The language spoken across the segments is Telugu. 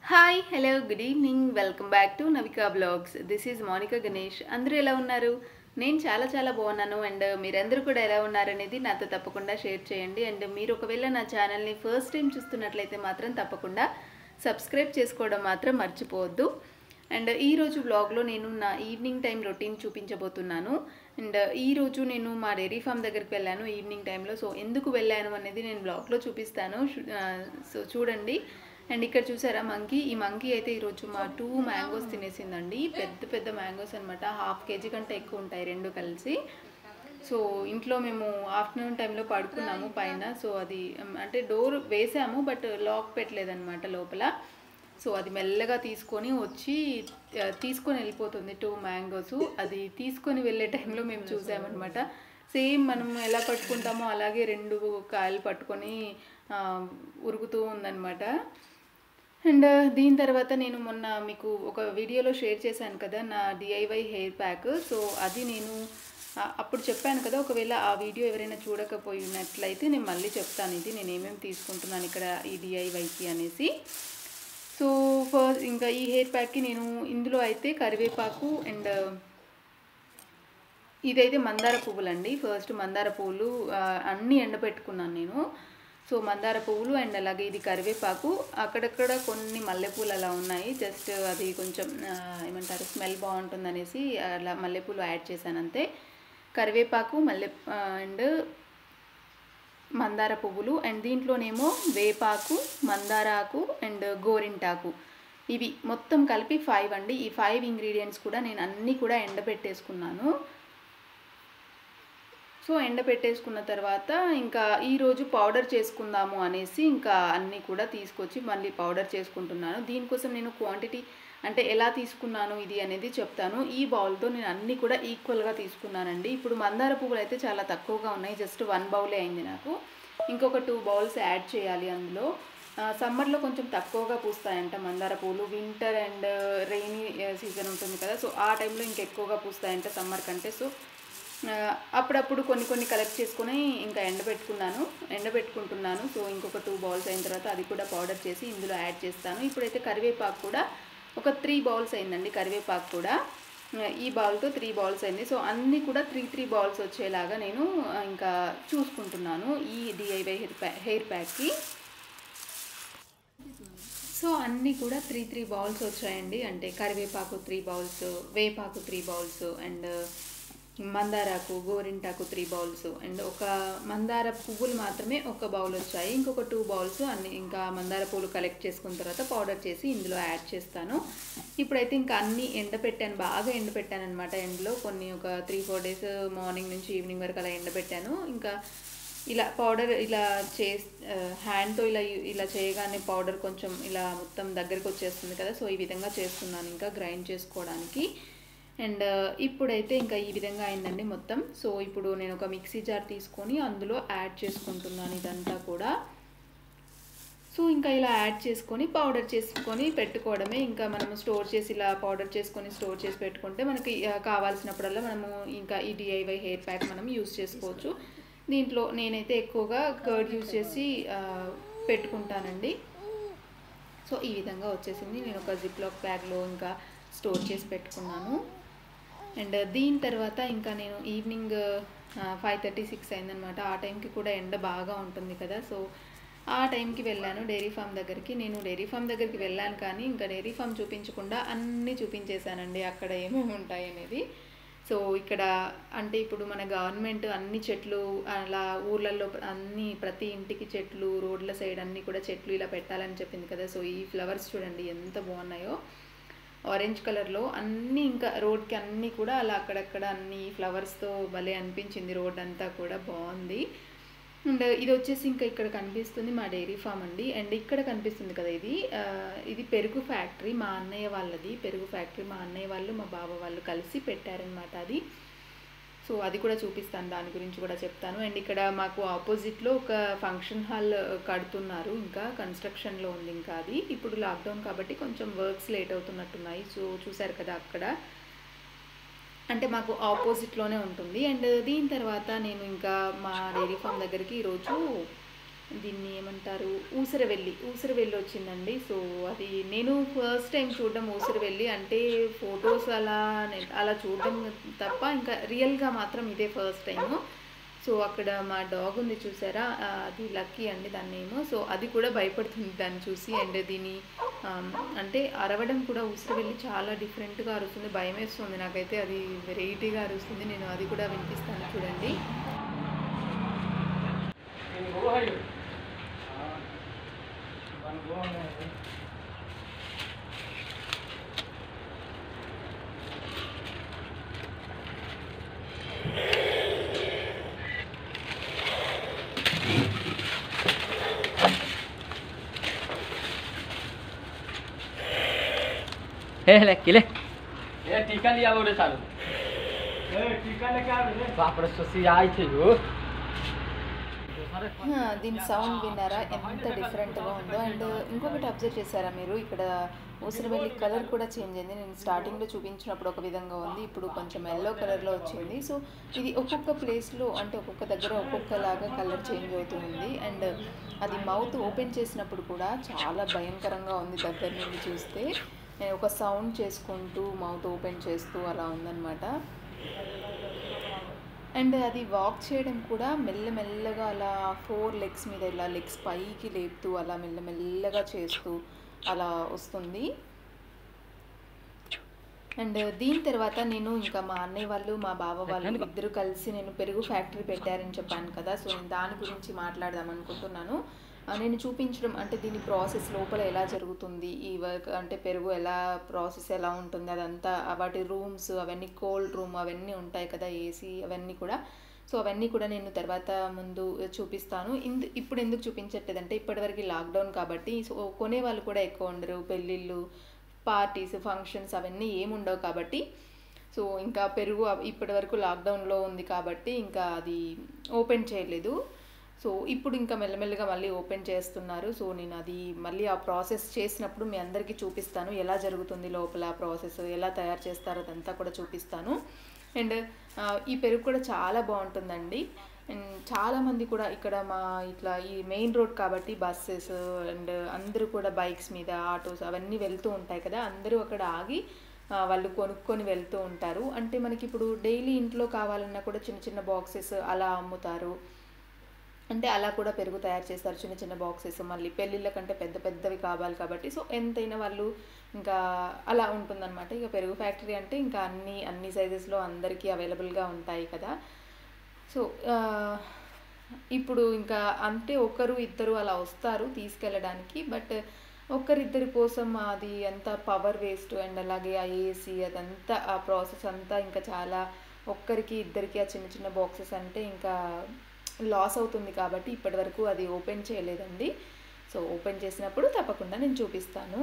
Hi hello good evening welcome back to Navika vlogs this is Monika Ganesh అందరూ ఎలా ఉన్నారు నేను చాలా చాలా బాగున్నాను అండ్ మీరందరూ కూడా ఎలా ఉన్నారనేది నాతో తప్పకుండా షేర్ చేయండి అండ్ మీరు ఒకవేళ నా ఛానల్ని ఫస్ట్ టైం చూస్తున్నట్లయితే మాత్రం తప్పకుండా సబ్స్క్రైబ్ చేసుకోవడం మాత్రం మర్చిపోవద్దు అండ్ ఈరోజు బ్లాగ్లో నేను నా ఈవినింగ్ టైం రొటీన్ చూపించబోతున్నాను అండ్ ఈరోజు నేను మా డైరీ ఫామ్ దగ్గరికి వెళ్ళాను ఈవినింగ్ టైంలో సో ఎందుకు వెళ్ళాను అనేది నేను బ్లాగ్లో చూపిస్తాను సో చూడండి అండ్ ఇక్కడ చూసారా మంకీ ఈ మంకీ అయితే ఈరోజు మా టూ మ్యాంగోస్ తినేసిందండి పెద్ద పెద్ద మ్యాంగోస్ అనమాట హాఫ్ కేజీ కంటే ఎక్కువ ఉంటాయి రెండు కలిసి సో ఇంట్లో మేము ఆఫ్టర్నూన్ టైంలో పడుకున్నాము పైన సో అది ఉమ్, అంటే డోర్ వేసాము బట్ లాక్ పెట్టలేదన్నమాట లోపల సో అది మెల్లగా తీసుకొని వచ్చి ఆ, తీసుకొని వెళ్ళిపోతుంది టూ మ్యాంగోస్ అది తీసుకొని వెళ్ళే టైంలో మేము చూసామన్నమాట సేమ్ మనం ఎలా పట్టుకుంటామో అలాగే రెండు కాయలు పట్టుకొని ఆ, ఉరుకుతూ ఉందన్నమాట అండ్ దీని తర్వాత నేను మొన్న మీకు ఒక వీడియోలో షేర్ చేశాను కదా నా డిఐవై హెయిర్ ప్యాక్ సో అది నేను ఆ, అప్పుడు చెప్పాను కదా ఒకవేళ ఆ వీడియో ఎవరైనా చూడకపోయినట్లయితే నేను మళ్ళీ చెప్తాను ఇది నేను ఏమేమి తీసుకుంటున్నాను ఇక్కడ ఈ డిఐవైకి అనేసి సో ఫస్ట్ ఇంకా ఈ హెయిర్ ప్యాక్కి నేను ఇందులో అయితే కరివేపాకు అండ్ ఇదైతే మందార పువ్వులండి ఫస్ట్ మందార పువ్వులు ఆ, అన్నీ ఎండబెట్టుకున్నాను నేను సో మందార పువ్వులు అండ్ అలాగే ఇది కరివేపాకు అక్కడక్కడ కొన్ని మల్లెపూలు అలా ఉన్నాయి జస్ట్ అది కొంచెం ఆ, ఏమంటారు స్మెల్ బాగుంటుంది అనేసి అలా మల్లెపూలు యాడ్ చేశాను అంతే కరివేపాకు మల్లె అండ్ మందార పువ్వులు అండ్ దీంట్లోనేమో వేపాకు మందారాకు అండ్ గోరింటాకు ఇవి మొత్తం కలిపి ఫైవ్ అండి ఈ ఫైవ్ ఇంగ్రీడియంట్స్ కూడా నేను అన్నీ కూడా ఎండబెట్టేసుకున్నాను సో ఎండబెట్టేసుకున్న తర్వాత ఇంకా ఈరోజు పౌడర్ చేసుకుందాము అనేసి ఇంకా అన్నీ కూడా తీసుకొచ్చి మళ్ళీ పౌడర్ చేసుకుంటున్నాను దీనికోసం నేను క్వాంటిటీ అంటే ఎలా తీసుకున్నాను ఇది అనేది చెప్తాను ఈ బౌల్తో నేను అన్నీ కూడా ఈక్వల్గా తీసుకున్నానండి ఇప్పుడు మందార పువ్వులు అయితే చాలా తక్కువగా ఉన్నాయి జస్ట్ వన్ బౌలే అయింది నాకు ఇంకొక టూ బౌల్స్ యాడ్ చేయాలి అందులో సమ్మర్లో కొంచెం తక్కువగా పూస్తాయంట మందార పూలు వింటర్ అండ్ రెయినీ సీజన్ ఉంటుంది కదా సో ఆ టైంలో ఇంకెక్కువగా పూస్తాయంట సమ్మర్ కంటే సో ఆ, అప్పుడప్పుడు కొన్ని కొన్ని కలెక్ట్ చేసుకొని ఇంకా ఎండబెట్టుకున్నాను ఎండబెట్టుకుంటున్నాను సో ఇంకొక టూ బౌల్స్ అయిన తర్వాత అది కూడా పౌడర్ చేసి ఇందులో యాడ్ చేస్తాను ఇప్పుడైతే కరివేపాకు కూడా ఒక త్రీ బౌల్స్ అయిందండి కరివేపాకు కూడా ఆ, ఈ బౌల్తో త్రీ బౌల్స్ అయింది సో అన్నీ కూడా త్రీ త్రీ బౌల్స్ వచ్చేలాగా నేను ఆ, ఇంకా చూసుకుంటున్నాను ఈ డిఐవై హెయిర్ ప్యా హెయిర్ ప్యాక్కి సో అన్నీ కూడా త్రీ త్రీ బౌల్స్ వచ్చాయండి అంటే కరివేపాకు త్రీ బౌల్స్ వేపాకు త్రీ బౌల్స్ అండ్ మందారాకు గోరింటాకు త్రీ బౌల్స్ అండ్ ఒక మందార పువ్వులు మాత్రమే ఒక బౌల్ వచ్చాయి ఇంకొక టూ బౌల్స్ అన్ని ఇంకా మందార పువ్వులు కలెక్ట్ చేసుకున్న తర్వాత పౌడర్ చేసి ఇందులో యాడ్ చేస్తాను ఇప్పుడైతే ఇంకా అన్ని ఎండపెట్టాను బాగా ఎండపెట్టాను అనమాట ఎండలో కొన్ని ఒక త్రీ ఫోర్ డేస్ మార్నింగ్ నుంచి ఈవినింగ్ వరకు అలా ఎండబెట్టాను ఇంకా ఇలా పౌడర్ ఇలా చే హ్యాండ్తో ఇలా ఇలా చేయగానే పౌడర్ కొంచెం ఇలా మొత్తం దగ్గరికి వచ్చేస్తుంది కదా సో ఈ విధంగా చేస్తున్నాను ఇంకా గ్రైండ్ చేసుకోవడానికి అండ్ ఇప్పుడైతే ఇంకా ఈ విధంగా అయిందండి మొత్తం సో ఇప్పుడు నేను ఒక మిక్సీ జార్ తీసుకొని అందులో యాడ్ చేసుకుంటున్నాను ఇదంతా కూడా సో ఇంకా ఇలా యాడ్ చేసుకొని పౌడర్ చేసుకొని పెట్టుకోవడమే ఇంకా మనము స్టోర్ చేసి ఇలా పౌడర్ చేసుకొని స్టోర్ చేసి పెట్టుకుంటే మనకి ఆ, కావాల్సినప్పుడల్లా మనము ఇంకా ఈ డిఐవై హెయిర్ ప్యాక్ మనం యూస్ చేసుకోవచ్చు దీంట్లో నేనైతే ఎక్కువగా కర్డ్ యూస్ చేసి ఆ, పెట్టుకుంటానండి సో ఈ విధంగా వచ్చేసింది నేను ఒక జిప్ లాక్ బ్యాగ్లో ఇంకా స్టోర్ చేసి పెట్టుకున్నాను అండ్ దీని తర్వాత ఇంకా నేను ఈవినింగ్ ఫైవ్ థర్టీ సిక్స్ అయిందనమాట ఆ టైంకి కూడా ఎండ బాగా ఉంటుంది కదా సో ఆ టైంకి వెళ్ళాను డైరీ ఫామ్ దగ్గరికి నేను డైరీ ఫామ్ దగ్గరికి వెళ్ళాను కానీ ఇంకా డైరీ ఫామ్ చూపించకుండా అన్నీ చూపించేశానండి అక్కడ ఏమేమి ఉంటాయి అనేది సో ఇక్కడ అంటే ఇప్పుడు మన గవర్నమెంట్ అన్ని చెట్లు అలా ఊర్లలో అన్ని ప్రతి ఇంటికి చెట్లు రోడ్ల సైడ్ అన్ని కూడా చెట్లు ఇలా పెట్టాలని చెప్పింది కదా సో ఈ ఫ్లవర్స్ చూడండి ఎంత బాగున్నాయో ఆరెంజ్ కలర్లో అన్నీ ఇంకా రోడ్కి అన్నీ కూడా అలా అక్కడక్కడ అన్ని ఫ్లవర్స్తో భలే అనిపించింది రోడ్ అంతా కూడా బాగుంది అండ్ ఇది వచ్చేసి ఇంకా ఇక్కడ కనిపిస్తుంది మా డైరీ ఫామ్ అండి అండ్ ఇక్కడ కనిపిస్తుంది కదా ఇది ఆ, ఇది పెరుగు ఫ్యాక్టరీ మా అన్నయ్య వాళ్ళది పెరుగు ఫ్యాక్టరీ మా అన్నయ్య వాళ్ళు మా బావ వాళ్ళు కలిసి పెట్టారనమాట అది సో అది కూడా చూపిస్తాను దాని గురించి కూడా చెప్తాను అండ్ ఇక్కడ మాకు ఆపోజిట్లో ఒక ఫంక్షన్ హాల్ కడుతున్నారు ఇంకా కన్స్ట్రక్షన్లో ఉంది ఇంకా అది ఇప్పుడు లాక్డౌన్ కాబట్టి కొంచెం వర్క్స్ లేట్ అవుతున్నట్టున్నాయి సో చూసారు కదా అక్కడ అంటే మాకు ఆపోజిట్లోనే ఉంటుంది అండ్ దీని తర్వాత నేను ఇంకా మా డైరీ ఫామ్ దగ్గరికి ఈరోజు దీన్ని ఏమంటారు ఊసరవెల్లి ఊసరవెల్లి వచ్చిందండి సో అది నేను ఫస్ట్ టైం చూడడం ఊసరవెల్లి అంటే ఫొటోస్ అలా నే- అలా చూడడం తప్ప ఇంకా రియల్గా మాత్రం ఇదే ఫస్ట్ టైము సో అక్కడ మా డాగ్ ఉంది చూసారా ఆ, అది లక్కీ అండి దాని నేమ్ సో అది కూడా భయపడుతుంది దాన్ని చూసి అండ్ దీని ఆమ్, అంటే అరవడం కూడా ఉసిరి వెళ్ళి చాలా డిఫరెంట్గా అరుస్తుంది భయం వేస్తుంది నాకైతే అది వెరైటీగా అరుస్తుంది నేను అది కూడా వినిపిస్తాను చూడండి हे ले किले ए टीका लिया बोले चालू बाप रे सोसी आई थी हो హా, దీని సౌండ్ విన్నారా ఎంత డిఫరెంట్గా ఉందో అండ్ ఇంకొకటి అబ్జర్వ్ చేశారా మీరు ఇక్కడ ఊసరవెల్లి కలర్ కూడా చేంజ్ అయింది నేను స్టార్టింగ్లో చూపించినప్పుడు ఒక విధంగా ఉంది ఇప్పుడు కొంచెం ఎల్లో కలర్లో వచ్చింది సో ఇది ఒక్కొక్క ప్లేస్లో అంటే ఒక్కొక్క దగ్గర ఒక్కొక్కలాగా కలర్ చేంజ్ అవుతుంది అండ్ అది మౌత్ ఓపెన్ చేసినప్పుడు కూడా చాలా భయంకరంగా ఉంది దగ్గర నుండి చూస్తే నేను ఒక సౌండ్ చేసుకుంటూ మౌత్ ఓపెన్ చేస్తూ అలా ఉందన్నమాట అండ్ అది వాక్ చేయడం కూడా మెల్లమెల్లగా అలా ఫోర్ లెగ్స్ మీద ఇలా లెగ్స్ పైకి లేపుతూ అలా మెల్లమెల్లగా చేస్తూ అలా వస్తుంది అండ్ దీని తర్వాత నేను ఇంకా మా అన్నయ్య వాళ్ళు మా బావ వాళ్ళు ఇద్దరు కలిసి నేను పెరుగు ఫ్యాక్టరీ పెట్టారని చెప్పాను కదా సో నేను దాని గురించి మాట్లాడదాం అనుకుంటున్నాను ఆ, నేను చూపించడం అంటే దీని ప్రాసెస్ లోపల ఎలా జరుగుతుంది ఈ వర్క్ అంటే పెరుగు ఎలా ప్రాసెస్ ఎలా ఉంటుంది అదంతా ఆ వాటి రూమ్స్ అవన్నీ కోల్డ్ రూమ్ అవన్నీ ఉంటాయి కదా ఏసీ అవన్నీ కూడా సో అవన్నీ కూడా నేను తర్వాత ముందు చూపిస్తాను ఇందు ఇప్పుడు ఎందుకు చూపించట్లేదంటే ఇప్పటివరకు లాక్డౌన్ కాబట్టి సో కొనే వాళ్ళు కూడా ఎక్కువ ఉండరు పెళ్ళిళ్ళు పార్టీస్ ఫంక్షన్స్ అవన్నీ ఏమి ఉండవు కాబట్టి సో ఇంకా పెరుగు అవ్- ఇప్పటి వరకు లాక్డౌన్లో ఉంది కాబట్టి ఇంకా అది ఓపెన్ చేయలేదు సో ఇప్పుడు ఇంకా మెల్లమెల్లగా మళ్ళీ ఓపెన్ చేస్తున్నారు సో నేను అది మళ్ళీ ఆ ప్రాసెస్ చేసినప్పుడు మీ అందరికీ చూపిస్తాను ఎలా జరుగుతుంది లోపల ప్రాసెస్ ఎలా తయారు చేస్తారో అదంతా కూడా చూపిస్తాను అండ్ ఈ పెరుగు కూడా చాలా బాగుంటుందండి అండ్ చాలామంది కూడా ఇక్కడ మా ఇట్లా ఈ మెయిన్ రోడ్ కాబట్టి బస్సెస్ అండ్ అందరూ కూడా బైక్స్ మీద ఆటోస్ అవన్నీ వెళ్తూ ఉంటాయి కదా అందరూ అక్కడ ఆగి ఆ, వాళ్ళు కొనుక్కొని వెళ్తూ ఉంటారు అంటే మనకి ఇప్పుడు డైలీ ఇంట్లో కావాలన్నా కూడా చిన్న చిన్న బాక్సెస్ అలా అమ్ముతారు అంటే అలా కూడా పెరుగు తయారు చేస్తారు చిన్న చిన్న బాక్సెస్ మళ్ళీ పెళ్ళిళ్ళ కంటే పెద్ద పెద్దవి కావాలి కాబట్టి సో ఎంతైనా వాళ్ళు ఇంకా అలా ఉంటుందన్నమాట ఇక పెరుగు ఫ్యాక్టరీ అంటే ఇంకా అన్ని అన్ని సైజెస్లో అందరికీ అవైలబుల్గా ఉంటాయి కదా సో ఆ, ఇప్పుడు ఇంకా అంటే ఒకరు ఇద్దరు అలా వస్తారు తీసుకెళ్ళడానికి బట్ ఒక్కరిద్దరి కోసం అది అంతా పవర్ వేస్ట్ అండ్ అలాగే ఆ ఏసీ అదంతా ఆ ప్రాసెస్ అంతా ఇంకా చాలా ఒక్కరికి ఇద్దరికి ఆ చిన్న చిన్న బాక్సెస్ అంటే ఇంకా లాస్ అవుతుంది కాబట్టి ఇప్పటివరకు అది ఓపెన్ చేయలేదండి సో ఓపెన్ చేసినప్పుడు తప్పకుండా నేను చూపిస్తాను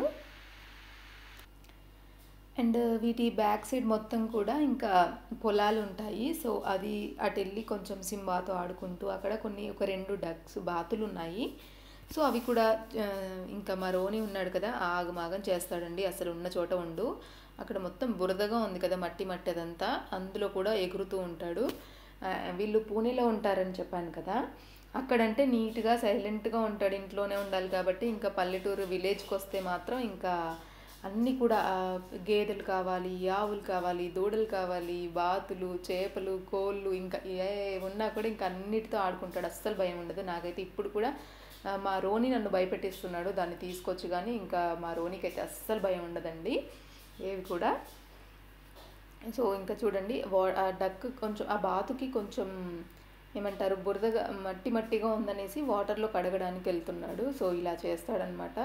అండ్ వీటి బ్యాక్ సైడ్ మొత్తం కూడా ఇంకా పొలాలు ఉంటాయి సో అది అటు వెళ్ళి కొంచెం సింబాతో ఆడుకుంటూ అక్కడ కొన్ని ఒక రెండు డక్స్ బాతులు ఉన్నాయి సో అవి కూడా ఆ, ఇంకా మా రోని ఉన్నాడు కదా ఆగమాగం చేస్తాడండి అసలు ఉన్న చోట ఉండు అక్కడ మొత్తం బురదగా ఉంది కదా మట్టి మట్టి అదంతా అందులో కూడా ఎగురుతూ ఉంటాడు ఆ, వీళ్ళు పూణేలో ఉంటారని చెప్పాను కదా అక్కడంటే నీట్గా సైలెంట్గా ఉంటాడు ఇంట్లోనే ఉండాలి కాబట్టి ఇంకా పల్లెటూరు విలేజ్కి వస్తే మాత్రం ఇంకా అన్నీ కూడా ఆ, గేదెలు కావాలి ఆవులు కావాలి దూడలు కావాలి బాతులు చేపలు కోళ్ళు ఇంకా ఏ ఉన్నా కూడా ఇంకా అన్నిటితో ఆడుకుంటాడు అస్సలు భయం ఉండదు నాకైతే ఇప్పుడు కూడా ఆ, మా రోని నన్ను భయపెట్టిస్తున్నాడు దాన్ని తీసుకొచ్చి కానీ ఇంకా మా రోనికి అయితే అస్సలు భయం ఉండదండి ఏవి కూడా సో ఇంకా చూడండి వా ఆ డక్ కొంచెం ఆ బాతుకి కొంచెం ఏమంటారు బురదగా మట్టి మట్టిగా ఉందనేసి వాటర్లో కడగడానికి వెళ్తున్నాడు సో ఇలా చేస్తాడనమాట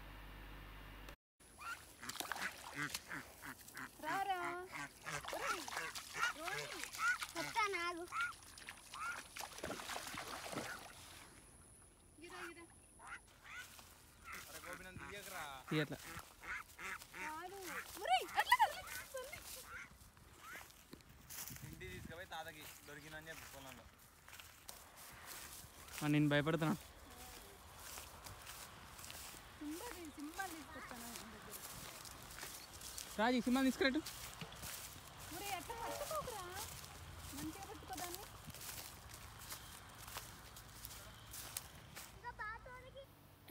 రారా వస్తా నాగు ఇట్లా రాడు ఒరేయ్, అట్లా కాదు, ఉంది. ఇంటికి తీసుకుపోయి తాతకి దొరికిందని చెప్పి పొలంలో నేను భయపడుతున్నా సింబా నేను సింబాలు తీసుకొస్తాను ఆయన దగ్గర. రాజీ సినిమా తీసుకురాటు ఒరేయ్, అట్లా పట్టుకోకురా మంచిగా పట్టుకోదాన్ని ఇంకా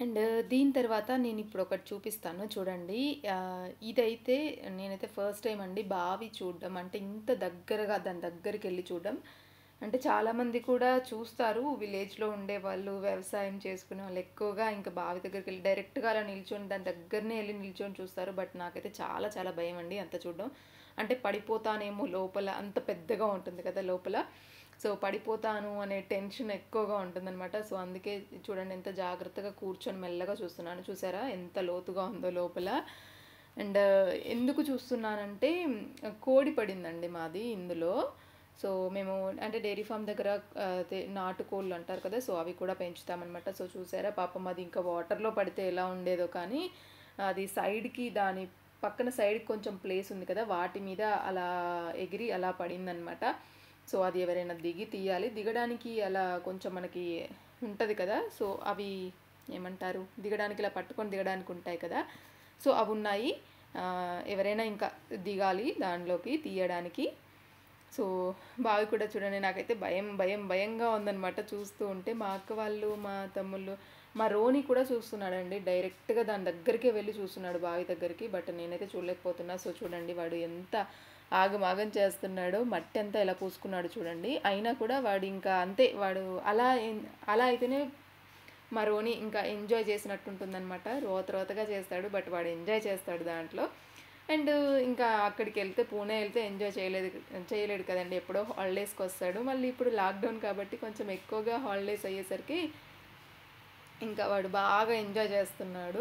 అండ్ దీని తర్వాత నేను ఇప్పుడు ఒకటి చూపిస్తాను చూడండి ఆ, ఇదైతే నేనైతే ఫస్ట్ టైం అండి బావి చూడడం అంటే ఇంత దగ్గరగా దాని దగ్గరికి వెళ్ళి చూడడం అంటే చాలామంది కూడా చూస్తారు విలేజ్లో ఉండే వాళ్ళు వ్యవసాయం చేసుకునే వాళ్ళు ఎక్కువగా ఇంకా బావి దగ్గరికి వెళ్ళి డైరెక్ట్గా అలా నిల్చొని దాని దగ్గరనే వెళ్ళి నిల్చొని చూస్తారు బట్ నాకైతే చాలా చాలా భయం అండి అంత చూడడం అంటే పడిపోతానేమో లోపల అంత పెద్దగా ఉంటుంది కదా లోపల సో పడిపోతాను అనే టెన్షన్ ఎక్కువగా ఉంటుందన్నమాట సో అందుకే చూడండి ఎంత జాగ్రత్తగా కూర్చొని మెల్లగా చూస్తున్నాను చూసారా ఎంత లోతుగా ఉందో లోపల అండ్ ఎందుకు చూస్తున్నానంటే కోడి పడిందండి మాది ఇందులో సో మేము అంటే డైరీ ఫామ్ దగ్గర ఆ, తే- నాటుకోళ్ళు అంటారు కదా సో అవి కూడా పెంచుతామన్నమాట సో చూసారా పాపం అది ఇంకా వాటర్లో పడితే ఎలా ఉండేదో కానీ అది సైడ్కి దాని పక్కన సైడ్కి కొంచెం ప్లేస్ ఉంది కదా వాటి మీద అలా ఎగిరి అలా పడిందనమాట సో అది ఎవరైనా దిగి తీయాలి దిగడానికి అలా కొంచెం మనకి ఉంటుంది కదా సో అవి ఏమంటారు దిగడానికి ఇలా పట్టుకొని దిగడానికి ఉంటాయి కదా సో అవి ఉన్నాయి ఆ, ఎవరైనా ఇంకా దిగాలి దానిలోకి తీయడానికి సో బావి కూడా చూడండి నాకైతే భయం భయం భయంగా ఉందన్నమాట చూస్తూ ఉంటే మా అక్క వాళ్ళు మా తమ్ముళ్ళు మా రోని కూడా చూస్తున్నాడండి డైరెక్ట్గా దాని దగ్గరికే వెళ్ళి చూస్తున్నాడు బావి దగ్గరికి బట్ నేనైతే చూడలేకపోతున్నా సో చూడండి వాడు ఎంత ఆగమాగం చేస్తున్నాడో మట్టి అంతా ఎలా పూసుకున్నాడు చూడండి అయినా కూడా వాడు ఇంకా అంతే వాడు అలా ఎన్- అలా అయితేనే మా రోని ఇంకా ఎంజాయ్ చేసినట్టు ఉంటుందన్నమాట రోత రోతగా చేస్తాడు బట్ వాడు ఎంజాయ్ చేస్తాడు దాంట్లో అండ్ ఇంకా అక్కడికి వెళ్తే పూణే వెళ్తే ఎంజాయ్ చేయలేదు చేయలేడు కదండి ఎప్పుడో హాలిడేస్కి వస్తాడు మళ్ళీ ఇప్పుడు లాక్డౌన్ కాబట్టి కొంచెం ఎక్కువగా హాలిడేస్ అయ్యేసరికి ఇంకా వాడు బాగా ఎంజాయ్ చేస్తున్నాడు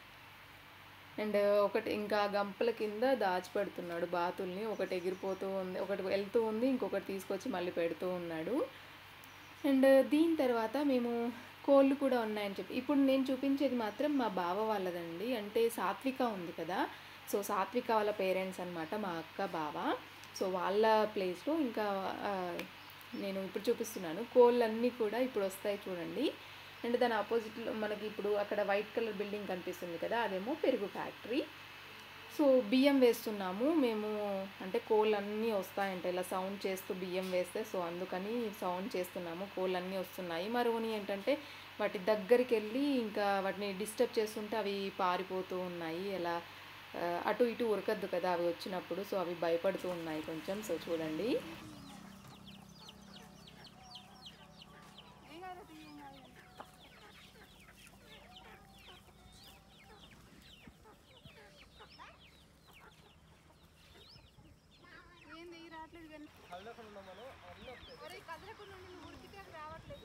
అండ్ ఒకటి ఇంకా గంపల కింద దాచిపెడుతున్నాడు బాతుల్ని ఒకటి ఎగిరిపోతూ ఉంది ఒకటి వెళ్తూ ఉంది ఇంకొకటి తీసుకొచ్చి మళ్ళీ పెడుతూ ఉన్నాడు అండ్ దీని తర్వాత మేము కోళ్ళు కూడా ఉన్నాయని చెప్పి ఇప్పుడు నేను చూపించేది మాత్రం మా బావ వాళ్ళదండి అంటే సాత్విక ఉంది కదా సో సాత్విక వాళ్ళ పేరెంట్స్ అన్నమాట మా అక్క బావ సో వాళ్ళ ప్లేస్లో ఇంకా ఆ, నేను ఇప్పుడు చూపిస్తున్నాను కోళ్ళన్నీ కూడా ఇప్పుడు వస్తాయి చూడండి అండ్ దాని ఆపోజిట్లో మనకి ఇప్పుడు అక్కడ వైట్ కలర్ బిల్డింగ్ కనిపిస్తుంది కదా అదేమో పెరుగు ఫ్యాక్టరీ సో బియ్యం వేస్తున్నాము మేము అంటే కోళ్ళు అన్నీ వస్తాయంట ఇలా సౌండ్ చేస్తూ బియ్యం వేస్తే సో అందుకని సౌండ్ చేస్తున్నాము కోళ్ళు అన్నీ వస్తున్నాయి మరోని ఏంటంటే వాటి దగ్గరికి వెళ్ళి ఇంకా వాటిని డిస్టర్బ్ చేస్తుంటే అవి పారిపోతూ ఉన్నాయి ఎలా ఆ, అటు ఇటు ఉరకద్దు కదా అవి వచ్చినప్పుడు సో అవి భయపడుతూ ఉన్నాయి కొంచెం సో చూడండి ఏం కాదు తీ, ఏం కాదు ఏంది రావట్లేదు కానీ ఒరేయ్, కదలకుండా ఉండి నువ్వు ఉరికితే అవి రావట్లేదు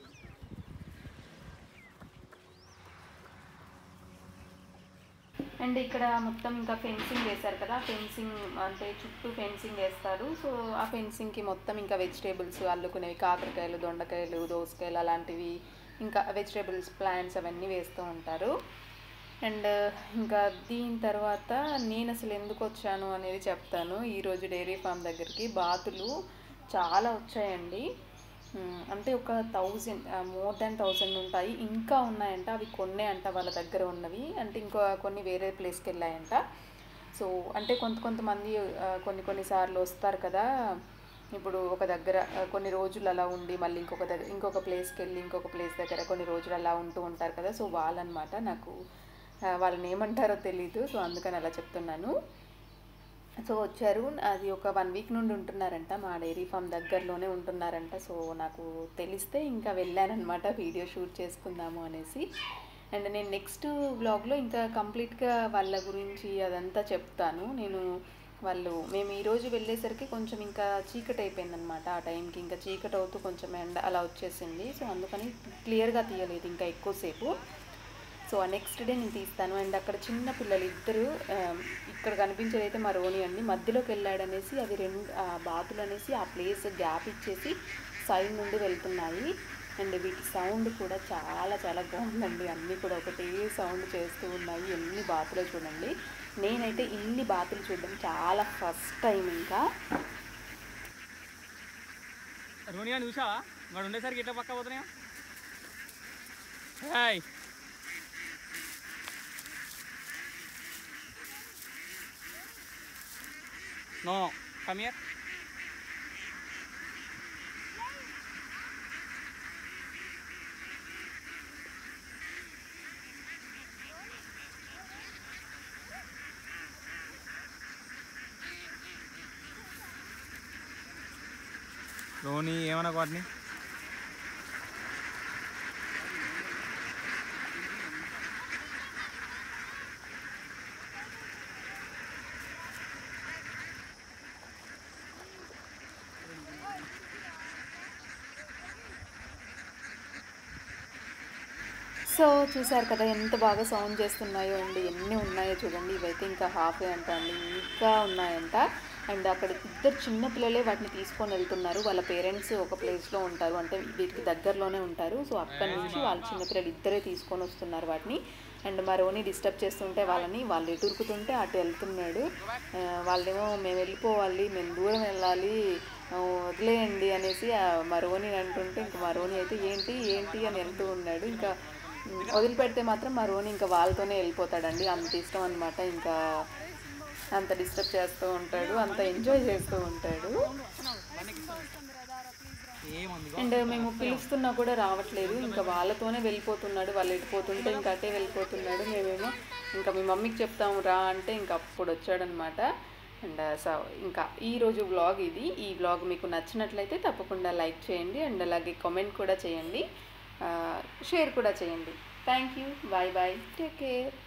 అండ్ ఇక్కడ మొత్తం ఇంకా ఫెన్సింగ్ వేశారు కదా ఫెన్సింగ్ అంటే చుట్టూ ఫెన్సింగ్ వేస్తారు సో ఆ ఫెన్సింగ్కి మొత్తం ఇంకా వెజిటేబుల్స్ అల్లుకునేవి కాకరకాయలు దొండకాయలు దోసకాయలు అలాంటివి ఇంకా వెజిటేబుల్స్ ప్లాంట్స్ అవన్నీ వేస్తూ ఉంటారు అండ్ ఇంకా దీని తర్వాత నేను అసలు ఎందుకు వచ్చాను అనేది చెప్తాను ఈరోజు డైరీ ఫామ్ దగ్గరికి బాతులు చాలా వచ్చాయండి మ్, అంటే ఒక థౌజండ్ మోర్ దాన్ థౌజండ్ ఉంటాయి ఇంకా ఉన్నాయంట అవి కొన్నే అంట వాళ్ళ దగ్గర ఉన్నవి అంటే ఇంకో కొన్ని వేరే ప్లేస్కి వెళ్ళాయంట సో అంటే కొంత కొంతమంది ఆ, కొన్ని కొన్నిసార్లు వస్తారు కదా ఇప్పుడు ఒక దగ్గర ఆ, కొన్ని రోజులు అలా ఉండి మళ్ళీ ఇంకొక దగ్గర ఇంకొక ప్లేస్కి వెళ్ళి ఇంకొక ప్లేస్ దగ్గర కొన్ని రోజులు అలా ఉంటూ ఉంటారు కదా సో వాళ్ళనమాట నాకు ఆ, వాళ్ళని ఏమంటారో తెలీదు సో అందుకని అలా చెప్తున్నాను సో వచ్చారు అది ఒక వన్ వీక్ నుండి ఉంటున్నారంట మా డైరీ ఫామ్ దగ్గరలోనే ఉంటున్నారంట సో నాకు తెలిస్తే ఇంకా వెళ్ళానమాట వీడియో షూట్ చేసుకుందాము అనేసి అండ్ నేను నెక్స్ట్ వ్లాగ్లో ఇంకా కంప్లీట్గా వాళ్ళ గురించి అదంతా చెప్తాను నేను వాళ్ళు మేము ఈరోజు వెళ్ళేసరికి కొంచెం ఇంకా చీకటి అయిపోయిందనమాట ఆ టైంకి ఇంకా చీకటి అవుతూ కొంచెం ఎండ అలా వచ్చేసింది సో అందుకని క్లియర్గా తీయలేదు ఇంకా ఎక్కువసేపు సో నెక్స్ట్ డే నేను తీస్తాను అండ్ అక్కడ చిన్న పిల్లలు ఇద్దరు ఆ, ఇక్కడ కనిపించేది అయితే మా రోని అండి మధ్యలోకి వెళ్ళాడనేసి అవి రెండు ఆ బాతులు అనేసి ఆ ప్లేస్ గ్యాప్ ఇచ్చేసి సైడ్ నుండి వెళ్తున్నాయి అండ్ వీటి సౌండ్ కూడా చాలా చాలా బాగుందండి అన్నీ కూడా ఒకటే సౌండ్ చేస్తూ ఉన్నాయి ఎన్ని బాతులు చూడండి నేనైతే ఇన్ని బాతులు చూడడం చాలా ఫస్ట్ టైం ఇంకా రోనియా చూసావా వాడు ఉండేసరికి ఇట్లా పక్క పోతున్నాయా hi no come here Ronnie ఏమన్నా వాటిని సో చూసారు కదా ఎంత బాగా సౌండ్ చేస్తున్నాయో అండి ఎన్ని ఉన్నాయో చూడండి ఇవైతే ఇంకా హాఫే అంట అండి ఇంకా ఉన్నాయంట అండ్ అక్కడ ఇద్దరు చిన్న పిల్లలే వాటిని తీసుకొని వెళ్తున్నారు వాళ్ళ పేరెంట్స్ ఒక ప్లేస్లో ఉంటారు అంటే వీటికి దగ్గరలోనే ఉంటారు సో అక్కడ నుంచి వాళ్ళ చిన్నపిల్లలు ఇద్దరే తీసుకొని వస్తున్నారు వాటిని అండ్ మరోని డిస్టర్బ్ చేస్తుంటే వాళ్ళని వాళ్ళు ఎటు ఉరుకుతుంటే అటు వెళ్తున్నాడు ఆ, వాళ్ళేమో మేము వెళ్ళిపోవాలి మేము దూరం వెళ్ళాలి ఆ, వదిలేయండి అనేసి ఆ మరోని అంటుంటే ఇంకా మరోని అయితే ఏంటి ఏంటి అని వెళ్తూ ఉన్నాడు ఇంకా ఉమ్, వదిలిపెడితే మాత్రం మా రోని ఇంకా వాళ్ళతోనే వెళ్ళిపోతాడండి అంత ఇష్టం అనమాట ఇంకా అంత డిస్టర్బ్ చేస్తూ ఉంటాడు అంత ఎంజాయ్ చేస్తూ ఉంటాడు అండ్ మేము పిలుస్తున్నా కూడా రావట్లేదు ఇంకా వాళ్ళతోనే వెళ్ళిపోతున్నాడు వాళ్ళు వెళ్ళిపోతుంటే ఇంకా అటే వెళ్ళిపోతున్నాడు మేమేమో ఇంకా మీ మమ్మీకి చెప్తాము రా అంటే ఇంకా అప్పుడు వచ్చాడనమాట అండ్ సో ఇంకా ఈరోజు వ్లాగ్ ఇది ఈ వ్లాగ్ మీకు నచ్చినట్లయితే తప్పకుండా లైక్ చేయండి అండ్ అలాగే కామెంట్ కూడా చేయండి షేర్ కూడా చేయండి thank you bye bye take care